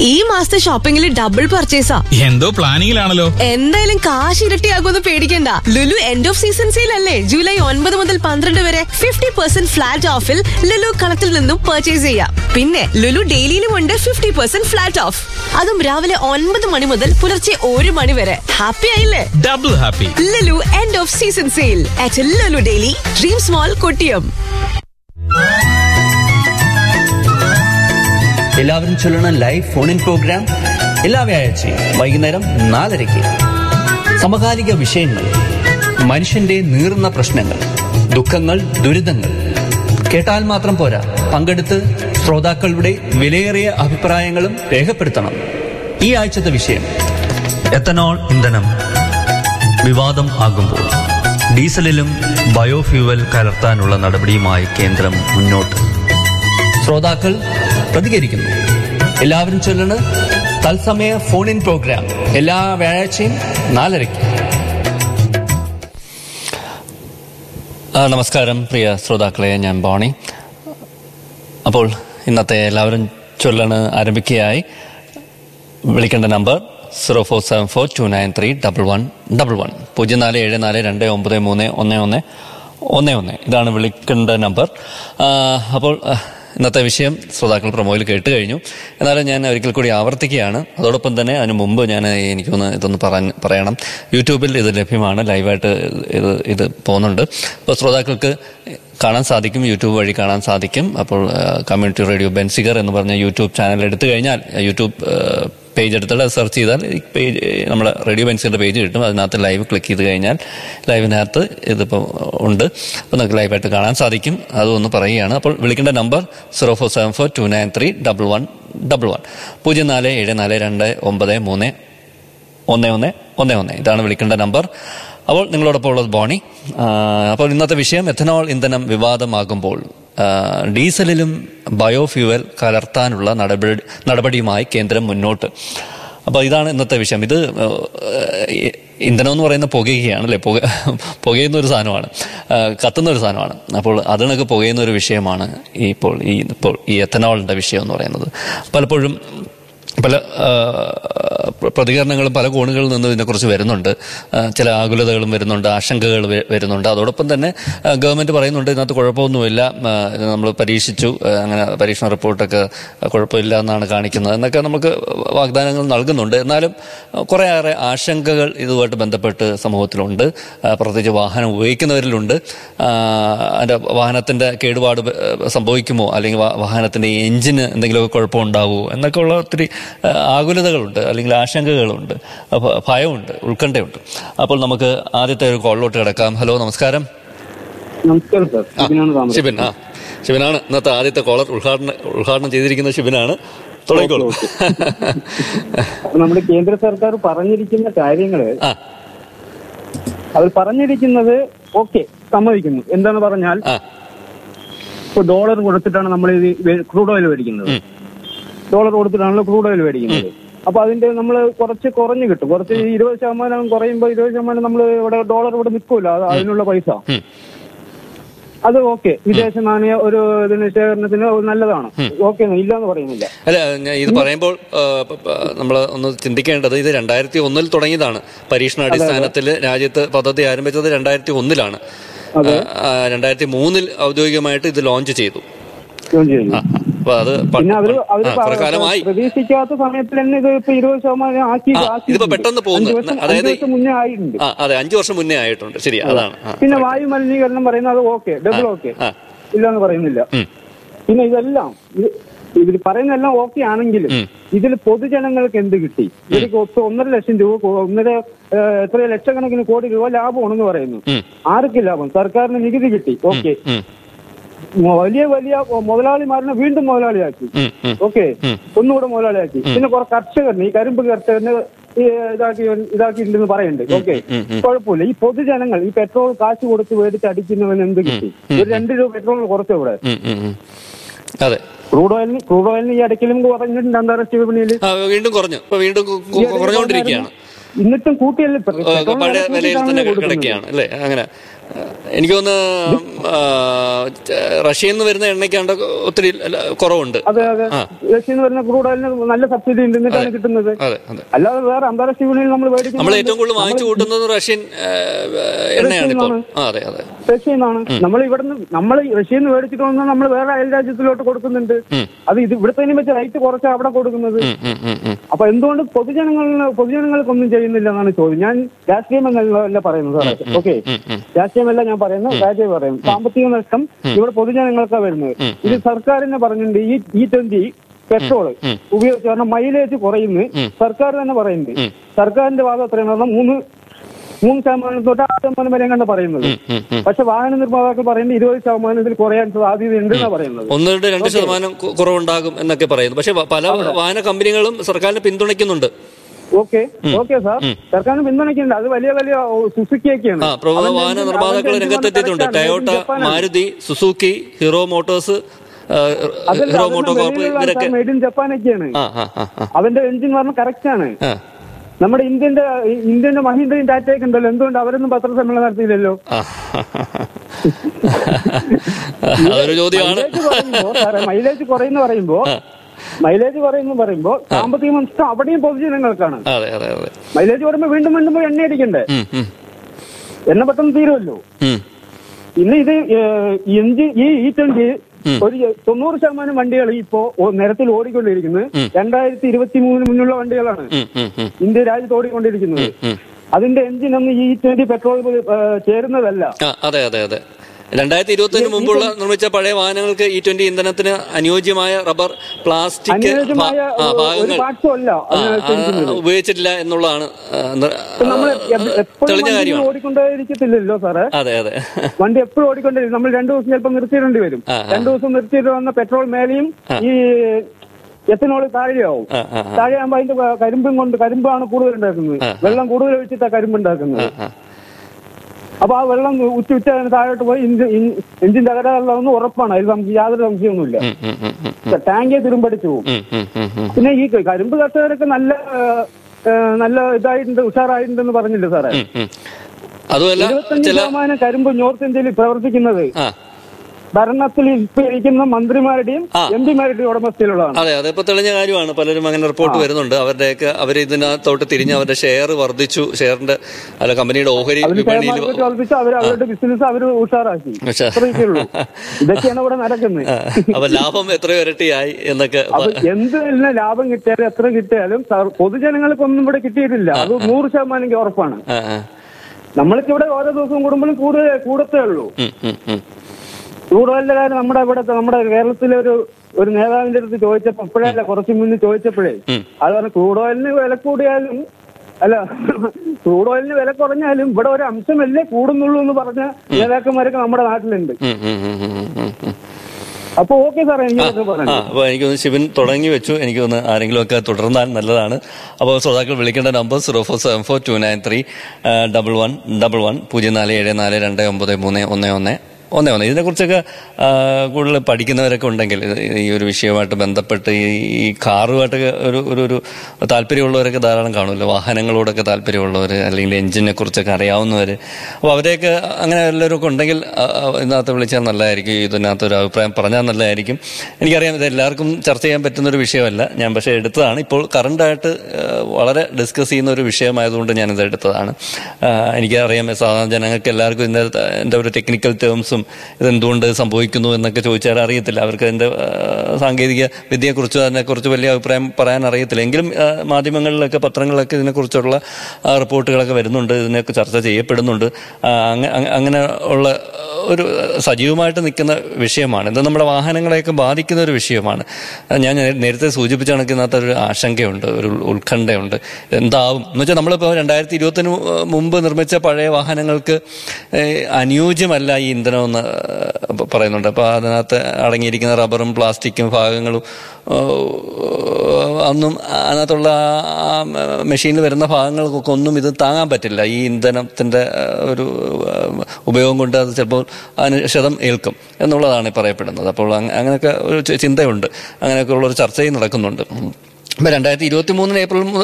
ഈ മാസത്തെ ഷോപ്പിംഗിൽ ഡബിൾ പർച്ചേസാ എന്തോ പ്ലാനിങ്ങിലാണല്ലോ എന്തായാലും കാശ് ഇരട്ടിയാകുമെന്ന് പേടിക്കണ്ട Lulu end of season sale അല്ലേ ജൂലൈ ഒൻപത് മുതൽ പന്ത്രണ്ട് വരെ ഫിഫ്റ്റി പെർസെന്റ് ഫ്ലാറ്റ് ഓഫിൽ ലുലു കളത്തിൽ നിന്നും പർച്ചേസ് ചെയ്യാം പിന്നെ ലുലു ഡെയിലിയിലും ഉണ്ട് ഫിഫ്റ്റി പെർസെന്റ് ഫ്ലാറ്റ് ഓഫ് അതും രാവിലെ ഒൻപത് മണി മുതൽ പുലർച്ചെ ഒരു മണി വരെ ഹാപ്പി ആയില്ലേ double happy Lulu end of season sale at Lulu daily dream small Kottiyam എല്ലാവരും ചൊല്ലണ ലൈവ് ഫോൺ ഇൻ പ്രോഗ്രാം എല്ലാ വ്യാഴാഴ്ചയും വൈകുന്നേരം നാലരയ്ക്ക് സമകാലിക വിഷയങ്ങൾ മനുഷ്യന്റെ നീറുന്ന പ്രശ്നങ്ങൾ ദുഃഖങ്ങൾ ദുരിതങ്ങൾ കേട്ടാൽ മാത്രം പോരാ പങ്കെടുത്ത് ശ്രോതാക്കളുടെ വിലയേറിയ അഭിപ്രായങ്ങളും രേഖപ്പെടുത്തണം ഈ ആഴ്ചത്തെ വിഷയം എത്തനോൾ ഇന്ധനം വിവാദം ആകുമ്പോൾ ഡീസലിലും ബയോഫ്യൂവൽ കലർത്താനുള്ള നടപടിയുമായി കേന്ദ്രം മുന്നോട്ട് ശ്രോതാക്കൾ പ്രതികരിക്കുന്നു എല്ലാവരും ചൊല്ലണ് തത്സമയ ഫോൺ ഇൻ പ്രോഗ്രാം എല്ലാ വ്യാഴാഴ്ചയും നാലരയ്ക്ക് ആ, നമസ്കാരം പ്രിയ ശ്രോതാക്കളെ ഞാൻ ബോണി അപ്പോൾ ഇന്നത്തെ എല്ലാവരും ചൊല്ലണ് ആരംഭിക്കുകയായി വിളിക്കേണ്ട number zero four seven four two nine three double one double one പൂജ്യം നാല് ഏഴ് നാല് രണ്ട് ഒമ്പത് മൂന്ന് ഒന്ന് ഒന്ന് ഒന്ന് ഒന്ന് ഇതാണ് വിളിക്കേണ്ട നമ്പർ ആ, അപ്പോൾ ആ, ഇന്നത്തെ വിഷയം ശ്രോതാക്കൾ പ്രൊമോയിൽ കേട്ട് കഴിഞ്ഞു എന്നാലും ഞാൻ ഒരിക്കൽ കൂടി ആവർത്തിക്കുകയാണ് അതോടൊപ്പം തന്നെ അതിന് മുമ്പ് ഞാൻ എനിക്കൊന്ന് ഇതൊന്ന് പറഞ്ഞ് പറയണം യൂട്യൂബിൽ ഇത് ലഭ്യമാണ് ലൈവായിട്ട് ഇത് ഇത് പോകുന്നുണ്ട് അപ്പോൾ ശ്രോതാക്കൾക്ക് കാണാൻ സാധിക്കും യൂട്യൂബ് വഴി കാണാൻ സാധിക്കും അപ്പോൾ കമ്മ്യൂണിറ്റി റേഡിയോ ബെൻസിഗർ എന്ന് പറഞ്ഞ യൂട്യൂബ് ചാനൽ എടുത്തു കഴിഞ്ഞാൽ യൂട്യൂബ് പേജ് എടുത്തിട്ട് സെർച്ച് ചെയ്താൽ ഈ പേജ് നമ്മുടെ റേഡിയോ ബെൻസിഗറിന്റെ പേജ് കിട്ടും അതിനകത്ത് ലൈവ് ക്ലിക്ക് ചെയ്ത് കഴിഞ്ഞാൽ ലൈവിനകത്ത് ഇതിപ്പോൾ ഉണ്ട് അപ്പോൾ നമുക്ക് ലൈവായിട്ട് കാണാൻ സാധിക്കും അതൊന്ന് പറയുകയാണ് അപ്പോൾ വിളിക്കേണ്ട number zero four seven four two nine three double one double one പൂജ്യം നാല് ഏഴ് നാല് രണ്ട് ഒമ്പത് മൂന്ന് ഒന്ന് ഒന്ന് ഒന്ന് ഒന്ന് ഇതാണ് വിളിക്കേണ്ട നമ്പർ അപ്പോൾ നിങ്ങളോടൊപ്പം ഉള്ളത് ബോണി ആ, അപ്പോൾ ഇന്നത്തെ വിഷയം എഥനോൾ ഇന്ധനം വിവാദമാകുമ്പോൾ ആ, ഡീസലിലും ബയോഫ്യൂവൽ കലർത്താനുള്ള നടപടി നടപടിയുമായി കേന്ദ്രം മുന്നോട്ട് അപ്പോൾ ഇതാണ് ഇന്നത്തെ വിഷയം ഇത് ആ, ഈ ഇന്ധനം എന്ന് പറയുന്ന പുകയുകയാണ് അല്ലേ പുക പുകയുന്ന ഒരു സാധനമാണ് ആ, കത്തുന്ന ഒരു സാധനമാണ് അപ്പോൾ അതിനൊക്കെ പുകയുന്ന ഒരു വിഷയമാണ് ഈ ഇപ്പോൾ ഈ ഇപ്പോൾ ഈ എഥനോളിൻ്റെ വിഷയം എന്ന് പറയുന്നത് പലപ്പോഴും പല ആ, പ്ര- പ്രതികരണങ്ങളും പല കോണുകളിൽ നിന്നും ഇതിനെക്കുറിച്ച് വരുന്നുണ്ട് ആ, ചില ആകുലതകളും വരുന്നുണ്ട് ആശങ്കകൾ വ- വരുന്നുണ്ട് അതോടൊപ്പം തന്നെ ആ, ഗവൺമെന്റ് പറയുന്നുണ്ട് ഇതിനകത്ത് കുഴപ്പമൊന്നുമില്ല ആ, ഇത് നമ്മൾ പരീക്ഷിച്ചു ആ, അങ്ങനെ പരീക്ഷണ റിപ്പോർട്ടൊക്കെ ആ, കുഴപ്പമില്ല എന്നാണ് കാണിക്കുന്നത് എന്നൊക്കെ നമുക്ക് വാഗ്ദാനങ്ങൾ നൽകുന്നുണ്ട് എന്നാലും ആ, കുറേയേറെ ആശങ്കകൾ ഇതുമായിട്ട് ബന്ധപ്പെട്ട് സമൂഹത്തിലുണ്ട് ആ, പ്രത്യേകിച്ച് വാഹനം ഉപയോഗിക്കുന്നവരിലുണ്ട് ആ, അതിൻ്റെ വാഹനത്തിൻ്റെ കേടുപാട് ബ- സംഭവിക്കുമോ അല്ലെങ്കിൽ വാ- വാഹനത്തിൻ്റെ എഞ്ചിന് എന്തെങ്കിലുമൊക്കെ കുഴപ്പമുണ്ടാവുമോ എന്നൊക്കെ ഉള്ള ഒത്തിരി ആ, ആകുലതകളുണ്ട് അല്ലെങ്കിൽ ആശങ്കകളുണ്ട് അപ്പോൾ ഭയമുണ്ട് ഉത്കണ്ഠയുണ്ട് അപ്പോൾ നമുക്ക് ആദ്യത്തെ ഒരു കോളിലോട്ട് കിടക്കാം ഹലോ നമസ്കാരം നമസ്കാരം സാർ ഇതിനാണ് താമസം ഷിബിൻ ആ ഷിബിനാണ് ഇന്നത്തെ ആദ്യത്തെ കോളർ ഉദ്ഘാടനം ഉദ്ഘാടനം ചെയ്തിരിക്കുന്ന ഷിബിനാണ് തുടങ്ങിക്കോളൂ അപ്പൊ നമ്മുടെ കേന്ദ്ര സർക്കാർ പറഞ്ഞിരിക്കുന്ന കാര്യങ്ങള് ആ അവർ പറഞ്ഞിരിക്കുന്നത് ഓക്കെ സമ്മതിക്കുന്നു എന്താന്ന് പറഞ്ഞാൽ ആ ഇപ്പൊ ഡോളർ കൊടുത്തിട്ടാണ് നമ്മൾ ഇത് ക്രൂഡ് ഓയിൽ മേടിക്കുന്നത് ഉം. ഡോളർ കൊടുത്തിട്ടാണല്ലോ ക്രൂഡ് ഓയിൽ മേടിക്കുന്നത് അപ്പൊ അതിന്റെ നമ്മൾ കുറച്ച് കുറഞ്ഞു കിട്ടും കുറച്ച് ഇരുപത് ശതമാനം കുറയുമ്പോൾ ഇരുപത് ശതമാനം നമ്മൾ ഇവിടെ ഡോളർ ഇവിടെ നിൽക്കൂല അത് അതിനുള്ള പൈസ ഉം. അത് ഓക്കെ വിദേശ നാണയ ഒരു ഇതിന് ശേഖരണത്തിന് നല്ലതാണ് ഓക്കെ ഇല്ലാന്ന് പറയുന്നില്ല അല്ല ഞാൻ ഇത് പറയുമ്പോൾ നമ്മൾ ഒന്ന് ചിന്തിക്കേണ്ടത് ഇത് രണ്ടായിരത്തി ഒന്നിൽ തുടങ്ങിയതാണ് പരീക്ഷണാടിസ്ഥാനത്തിൽ രാജ്യത്ത് പദ്ധതി ആരംഭിച്ചത് രണ്ടായിരത്തി ഒന്നിലാണ് രണ്ടായിരത്തി മൂന്നിൽ ഔദ്യോഗികമായിട്ട് ഇത് ലോഞ്ച് ചെയ്തു ജോയിൻ ചെയ്യുന്നു ആ, അപ്പൊ അത് പ- പിന്നെ അവര് അവര് ആ, കുറെ കാലമായി പ്രതീക്ഷിക്കാത്ത സമയത്തിൽ തന്നെ ഇത് ഇപ്പൊ ഇരുപത് ശതമാനം ആക്കി ആ, ആക്കി ഇതിപ്പോ പെട്ടെന്ന് പോകുന്നു. അഞ്ച് വർഷം- അതായത് അഞ്ച് വർഷം മുന്നേ ആയിട്ടുണ്ട് ആ അതെ അഞ്ചു വർഷം മുന്നേ ആയിട്ടുണ്ട് ശരി അതാണ് ആ, പിന്നെ വായു മലിനീകരണം പറയുന്നത് അത് ഓക്കെ ഡബിൾ ഓക്കെ ആ. ഇല്ലാന്ന് പറയുന്നില്ല ഉം. പിന്നെ ഇതെല്ലാം ഇത് ഇതിൽ പറയുന്നതെല്ലാം ഓക്കെ ആണെങ്കിലും ഉം. ഇതിൽ പൊതുജനങ്ങൾക്ക് എന്ത് കിട്ടി ഇവർക്ക് ഒത്ത ഒന്നര ലക്ഷം രൂപ കൊ- ഒന്നര ഏഹ്, എത്ര ലക്ഷക്കണക്കിന് കോടി രൂപ ലാഭമാണെന്ന് പറയുന്നു ഉം. ആർക്ക് ലാഭം സർക്കാരിന് നികുതി കിട്ടി ഓക്കെ ഉം, വലിയ വലിയ മുതലാളിമാരിനെ വീണ്ടും മുതലാളിയാക്കി ഉം, ഉം. ഓക്കെ ഉം. ഒന്നുകൂടെ മുതലാളിയാക്കി പിന്നെ കുറെ കർഷകരിന് ഈ കരിമ്പ് കർഷകന് ഈ ഇതാക്കി ഇതാക്കിയിട്ടുണ്ടെന്ന് പറയുന്നുണ്ട് ഓക്കെ ഉം, ഉം. കുഴപ്പമില്ല ഈ പൊതുജനങ്ങൾ ഈ പെട്രോൾ കാശ് കൊടുത്ത് മേടിച്ച് അടിക്കുന്നവന് എന്ത് കിട്ടി ഒരു രണ്ട് രൂപ പെട്രോൾ കുറച്ച് ഇവിടെ ഉം, ഉം, ഉം. അതെ ക്രൂഡ് ഓയിലിന് ക്രൂഡ് ഓയിലിന് ഈ ഇടയ്ക്കലും കുറഞ്ഞിട്ടുണ്ട് അന്താരാഷ്ട്ര വിപണിയിൽ ആ, വീണ്ടും കുറഞ്ഞു ഇപ്പൊ വീണ്ടും കു- കു- കുറഞ്ഞുകൊണ്ടിരിക്കുകയാണ് എന്നിട്ടും കൂട്ടിയല്ലേ ഏ, പഴയ വിലയിൽ തന്നെ കിടക്കുകയാണ് അല്ലേ അങ്ങനെ എനിക്ക് തോന്നുന്നു ആ, ച- റഷ്യയിൽ നിന്ന് വരുന്ന എണ്ണയ്ക്കാണ്ട് ഒത്തിരി അല്ല, കുറവുണ്ട് അതെ അതെ ആ. റഷ്യയിൽ നിന്ന് വരുന്ന ക്രൂഡ് ഓയിലിന് നല്ല സബ്സിഡി ഉണ്ട് എന്നിട്ടാണ് കിട്ടുന്നത് അതെ അതെ അല്ലാതെ വേറെ അന്താരാഷ്ട്ര വിപണിയിൽ നമ്മൾ മേടിക്കുന്നത് നമ്മൾ ഏറ്റവും കൂടുതൽ വാങ്ങിച്ചു കൂട്ടുന്നത് റഷ്യൻ ആ, എണ്ണയാണ് ഇപ്പോൾ ആ അതെ അതെ റഷ്യയിൽ നിന്നാണ് നമ്മൾ ഇവിടുന്ന് നമ്മൾ റഷ്യയിൽ നിന്ന് മേടിച്ചിട്ട് വന്നാൽ നമ്മൾ വേറെ അയൽ രാജ്യത്തിലോട്ട് കൊടുക്കുന്നുണ്ട് അത് ഇത് ഇവിടുത്തെ വെച്ച് റേറ്റ് കുറച്ച് അവിടെ കൊടുക്കുന്നത് ഉം, ഉം, ഉം, ഉം. അപ്പൊ എന്തുകൊണ്ട് പൊതുജനങ്ങളിന് പൊതുജനങ്ങൾക്കൊന്നും ചെയ്യുന്നില്ല എന്നാണ് ചോദ്യം ഞാൻ രാഷ്ട്രീയം എന്നല്ല പറയുന്നത് സാറേ ഓക്കെ രാഷ്ട്രീയമല്ല ഞാൻ പറയുന്നത് രാജ്യം പറയും സാമ്പത്തിക നഷ്ടം ഇവിടെ പൊതുജനങ്ങൾക്കാണ് വരുന്നത് ഇത് സർക്കാരിനെ പറഞ്ഞിട്ടുണ്ട് ഈ ഇ ട്വന്റി പെട്രോൾ ഉപയോഗിച്ച് കാരണം മൈലേജ് കുറയുന്നു സർക്കാർ തന്നെ പറയുന്നുണ്ട് സർക്കാരിന്റെ വാദം എത്രയാണ് പറഞ്ഞാൽ മൂന്ന് മൂന്ന് ശതമാനം തൊട്ട് ആറ് ശതമാനം വരെ കണ്ട് പറയുന്നത് പക്ഷെ വാഹന നിർമ്മാതാക്കൾ പറയുന്നത് ഇരുപത് ശതമാനത്തിൽ കുറയാൻ സാധ്യതയുണ്ട് എന്നാണ് പറയുന്നത് ഒന്ന് തൊട്ട് രണ്ട് ശതമാനം കു- കുറവുണ്ടാകും എന്നൊക്കെ പറയുന്നു പക്ഷെ വ- പല വാഹന കമ്പനികളും സർക്കാരിനെ പിന്തുണയ്ക്കുന്നുണ്ട് ഓക്കെ ഓക്കെ സാർ സർക്കാരിന് പിന്തുണയ്ക്കുന്നുണ്ട് അത് വലിയ വലിയ സുസുക്കിയൊക്കെയാണ് ആ പ്രമുഖ വാഹന നിർമ്മാതാക്കൾ രംഗത്തെത്തിയിട്ടുണ്ട് Toyota Maruti Suzuki Hero motors ആ, ഹീറോ മോട്ടോ കോർപ്പ് ഇവരൊക്കെ മെയ്ഡ് ഇൻ ജപ്പാനൊക്കെയാണ് ആ ആ ആ ആ അവന്റെ എഞ്ചിൻ പറഞ്ഞ കറക്റ്റ് ആണ് ആ നമ്മുടെ ഇന്ത്യന്റെ ഇന്ത്യന്റെ മഹീന്ദ്രയും ടാറ്റയൊക്കെ ഉണ്ടല്ലോ എന്തുകൊണ്ട് അവരൊന്നും പത്രസമ്മേളനം നടത്തിയില്ലല്ലോ ആ. അതൊരു ചോദ്യമാണ് മൈലേജ് കുറയുമ്പോ സാറേ മൈലേജ് കുറയുന്ന പറയുമ്പോ മൈലേജ് കുറയുന്നു പറയുമ്പോ സാമ്പത്തിക നഷ്ടം അവിടെയും പൊതുജനങ്ങൾക്കാണ് അതെ അതെ അതെ മൈലേജ് കുറയുമ്പോ വീണ്ടും വീണ്ടും പോയി എണ്ണ അടിക്കണ്ടേ ഉം, ഉം, എണ്ണ പെട്ടെന്ന് തീരുമല്ലോ ഉം. ഇന്ന് ഇത് എഞ്ചിൻ ഈ ഇ ട്വന്റി ഒരു തൊണ്ണൂറ് ശതമാനം വണ്ടികൾ ഇപ്പോ ഓ- നിരത്തിൽ ഓടിക്കൊണ്ടിരിക്കുന്നത് രണ്ടായിരത്തി ഇരുപത്തി മൂന്നിന് മുന്നുള്ള വണ്ടികളാണ് ഉം, ഉം, ഉം. ഇന്ത്യ രാജ്യത്ത് ഓടിക്കൊണ്ടിരിക്കുന്നത് അതിന്റെ എഞ്ചിൻ ഒന്നും ഈ ട്വന്റി പെട്രോൾ ചേരുന്നതല്ല ആ അതെ അതെ അതെ രണ്ടായിരത്തി ഇരുപത്തിന് മുമ്പുള്ള നിർമ്മിച്ച പഴയ വാഹനങ്ങൾക്ക് ഇ ട്വന്റി ഇന്ധനത്തിന് അനുയോജ്യമായ റബ്ബർ പ്ലാസ്റ്റിക് അനുയോജ്യമായ ഭാ- ആ, ഒരു ഭാഗങ്ങൾ പാർട്സും അല്ല ആ, അതിനകത്ത് ആ, ഉപയോഗിച്ചിട്ടില്ല എന്നുള്ളതാണ് ആ, ന- നമ്മൾ എപ്പോഴും തെളിഞ്ഞ വണ്ടി കാര്യമാണ് ഓടിക്കൊണ്ടേയിരിക്കത്തില്ലല്ലോ സാറേ അതെ അതെ വണ്ടി എപ്പോഴും ഓടിക്കൊണ്ടിരിക്കും നമ്മൾ രണ്ടു ദിവസം ചിലപ്പോൾ നിർത്തിയിടേണ്ടി വരും ആ, ആ. രണ്ടു ദിവസം നിർത്തിയിട്ട് വന്ന പെട്രോൾ മേലെയും ഈ എത്തനോൾ താഴെയാവും ആ, ആ, ആ. താഴെയാകുമ്പോൾ അതിന്റെ ക- കരിമ്പും കൊണ്ട് കരിമ്പാണ് കൂടുതൽ ഉണ്ടാക്കുന്നത് വെള്ളം കൂടുതൽ ഒഴിച്ചിട്ടാ കരിമ്പ് ഉണ്ടാക്കുന്നത് ആ. അപ്പൊ ആ വെള്ളം ഉച്ച ഉച്ച അതിന് താഴോട്ട് പോയി ഇഞ്ചി- ഇൻ- എഞ്ചിൻ തകരാറുള്ളതെന്ന് ഉറപ്പാണ് അതിൽ നമുക്ക് യാതൊരു സംശയമൊന്നുമില്ല ഉം, ഉം, ഉം, ഉം, ടാങ്കേ തുരുമ്പടിച്ചു പോകും ഉം, ഉം, ഉം, ഉം. പിന്നെ ഈ കരിമ്പ് കർഷകരൊക്കെ നല്ല ആ, ആ, നല്ല ഇതായിട്ടുണ്ട് ഉഷാറായിട്ടുണ്ടെന്ന് പറഞ്ഞില്ലേ സാറേ ഉം, ഉം. അതുമല്ല ഇരുപത്തഞ്ച് ചില ശതമാനം കരിമ്പ് നോർത്ത് ഇന്ത്യയിൽ പ്രവർത്തിക്കുന്നത് ആ ഭരണത്തിൽ ഇപ്പൊ ഇരിക്കുന്ന മന്ത്രിമാരുടെയും ആ. എം പിമാരുടെയും ഉടമസ്ഥയിലുള്ളതാണ് അതെ അതിപ്പോ തെളിഞ്ഞ കാര്യമാണ് പലരും അങ്ങനെ റിപ്പോർട്ട് വരുന്നുണ്ട് അവരുടെയൊക്കെ അവർ ഇതിനകത്തോട്ട് തിരിഞ്ഞ് അവരുടെ ഷെയർ വർദ്ധിച്ചു ഷെയറിന്റെ അല്ല കമ്പനിയുടെ ഓഹരി അവര് ഷെയർ വിപണിയിൽ മാർക്കറ്റ് വർദ്ധിച്ച് അവർ അവരുടെ ബിസിനസ് അവർ ഉഷാറാക്കി ഉഷാ- അത്രയൊക്കെ ഉള്ളൂ ഇതൊക്കെയാണ് ഇവിടെ നടക്കുന്നത് ആ, അപ്പൊ ലാഭം എത്രയോ ഇരട്ടിയായി എന്നൊക്കെ അപ്പൊ എന്ത് തന്നെ ലാഭം കിട്ടിയാലും എത്ര കിട്ടിയാലും സർ- പൊതുജനങ്ങൾക്കൊന്നും ഇവിടെ കിട്ടിയിട്ടില്ല അത് നൂറ് ശതമാനം എനിക്ക് ഉറപ്പാണ് ആ, ആ. നമ്മൾക്ക് ഇവിടെ ഓരോ ദിവസവും കൂടുമ്പോഴും കൂടുതൽ കൂടത്തേ ഉള്ളൂ ഉം, ഉം, ഉം. കൂടുതലിന്റെ കാര്യം നമ്മുടെ ഇവിടെ നമ്മുടെ കേരളത്തിലെ ഒരു ഒരു നേതാവിന്റെ അടുത്ത് ചോദിച്ചപ്പോ ഇപ്പോഴല്ല കുറച്ച് മുന്നേ ചോദിച്ചപ്പോഴേ ഉം. അത് പറഞ്ഞു ക്രൂഡ് ഓയിലിന് വില കൂടിയാലും അല്ല ക്രൂഡ് ഓയിലിന് വില കുറഞ്ഞാലും ഇവിടെ ഒരു അംശമല്ലേ കൂടുന്നുള്ളൂ എന്ന് പറഞ്ഞ നേതാക്കന്മാരൊക്കെ നമ്മുടെ നാട്ടിലുണ്ട് ഉം, ഉം, ഉം, ഉം, ഉം, ഉം. അപ്പൊ ഓക്കെ സാറേ എനിക്ക് ഇത് ആ പറഞ്ഞു അപ്പൊ എനിക്ക് തോന്നുന്നു ശിവൻ തുടങ്ങി വെച്ചു എനിക്ക് തോന്നുന്നു ആരെങ്കിലും ഒക്കെ തുടർന്നാൽ നല്ലതാണ് അപ്പോൾ ശ്രോതാക്കൾ വിളിക്കേണ്ട number zero four seven four two nine three double one double one പൂജ്യം നാല് ഏഴ് നാല് രണ്ട് ഒമ്പത് മൂന്ന് ഒന്ന് ഒന്ന് ഒന്നേ ഒന്ന് ഇതിനെക്കുറിച്ചൊക്കെ ആ, കൂടുതൽ പഠിക്കുന്നവരൊക്കെ ഉണ്ടെങ്കിൽ ഇത് ഈ ഒരു വിഷയവുമായിട്ട് ബന്ധപ്പെട്ട് ഈ ഈ കാറുമായിട്ടൊക്കെ ഒരു ഒരു ഒരു താല്പര്യമുള്ളവരൊക്കെ ധാരാളം കാണുമല്ലോ വാഹനങ്ങളോടൊക്കെ താല്പര്യമുള്ളവർ അല്ലെങ്കിൽ എഞ്ചിനെ കുറിച്ചൊക്കെ അറിയാവുന്നവർ അപ്പോൾ അവരെയൊക്കെ അങ്ങനെ എല്ലാവരും ഉണ്ടെങ്കിൽ ആ, ആ, ഇതിനകത്ത് വിളിച്ചാൽ നല്ലതായിരിക്കും ഇതിനകത്ത് ഒരു അഭിപ്രായം പറഞ്ഞാൽ നല്ലതായിരിക്കും എനിക്കറിയാം ഇത് എല്ലാവർക്കും ചർച്ച ചെയ്യാൻ പറ്റുന്ന ഒരു വിഷയമല്ല ഞാൻ പക്ഷേ എടുത്തതാണ് ഇപ്പോൾ കറണ്ടായിട്ട് വളരെ ഡിസ്കസ് ചെയ്യുന്ന ഒരു വിഷയമായതുകൊണ്ട് ഞാനിത് എടുത്തതാണ് ആ, എനിക്കറിയാം സാധാരണ ജനങ്ങൾക്ക് എല്ലാവർക്കും ഇതിൻ്റെ എൻ്റെ ഒരു ടെക്നിക്കൽ ടേംസും ഇതെന്തുകൊണ്ട് സംഭവിക്കുന്നു എന്നൊക്കെ ചോദിച്ചാൽ അറിയത്തില്ല അവർക്ക് അതിൻ്റെ ആ, സാങ്കേതിക വിദ്യയെക്കുറിച്ചും അതിനെക്കുറിച്ച് വലിയ അഭിപ്രായം പറയാൻ അറിയത്തില്ല എങ്കിലും ആ, മാധ്യമങ്ങളിലൊക്കെ പത്രങ്ങളിലൊക്കെ ഇതിനെക്കുറിച്ചുള്ള ആ, റിപ്പോർട്ടുകളൊക്കെ വരുന്നുണ്ട് ഇതിനൊക്കെ ചർച്ച ചെയ്യപ്പെടുന്നുണ്ട് ആ, അങ്ങ- അങ്ങ- അങ്ങനെ ഉള്ള ഒരു സജീവമായിട്ട് നിൽക്കുന്ന വിഷയമാണ് ഇത് നമ്മുടെ വാഹനങ്ങളെയൊക്കെ ബാധിക്കുന്ന ഒരു വിഷയമാണ് ആ, ഞാൻ നേ- നേരത്തെ സൂചിപ്പിച്ച കണക്കിനകത്ത് ഒരു ആശങ്കയുണ്ട് ഒരു ഉൾ- ഉത്കണ്ഠയുണ്ട് എന്താവും എന്ന് വെച്ചാൽ നമ്മളിപ്പോൾ രണ്ടായിരത്തി ഇരുപത്തിന് മുമ്പ് നിർമ്മിച്ച പഴയ വാഹനങ്ങൾക്ക് ഏഹ്, അനുയോജ്യമല്ല ഈ ഇന്ധനമെന്ന് ഏഹ്, പറയുന്നുണ്ട് അപ്പോൾ അതിനകത്ത് അടങ്ങിയിരിക്കുന്ന റബ്ബറും പ്ലാസ്റ്റിക്കും ഭാഗങ്ങളും ഏഹ്, ഒന്നും അതിനകത്തുള്ള ആ മെഷീനിൽ വരുന്ന ഭാഗങ്ങൾക്കൊക്കെ ഒന്നും ഇത് താങ്ങാൻ പറ്റില്ല ഈ ഇന്ധനത്തിൻ്റെ ഒരു ഏഹ്, ഉപയോഗം കൊണ്ട് അത് ചിലപ്പോൾ അതിന് ക്ഷതം ഏൽക്കും എന്നുള്ളതാണ് ഈ പറയപ്പെടുന്നത് അപ്പോൾ അങ്ങ- അങ്ങനെയൊക്കെ ഒരു ചി- ചിന്തയുണ്ട് അങ്ങനെയൊക്കെ ഉള്ള ഒരു ചർച്ചയും നടക്കുന്നുണ്ട് ഇപ്പം രണ്ടായിരത്തി ഇരുപത്തി മൂന്നിന് ഏപ്രിൽ മുതൽ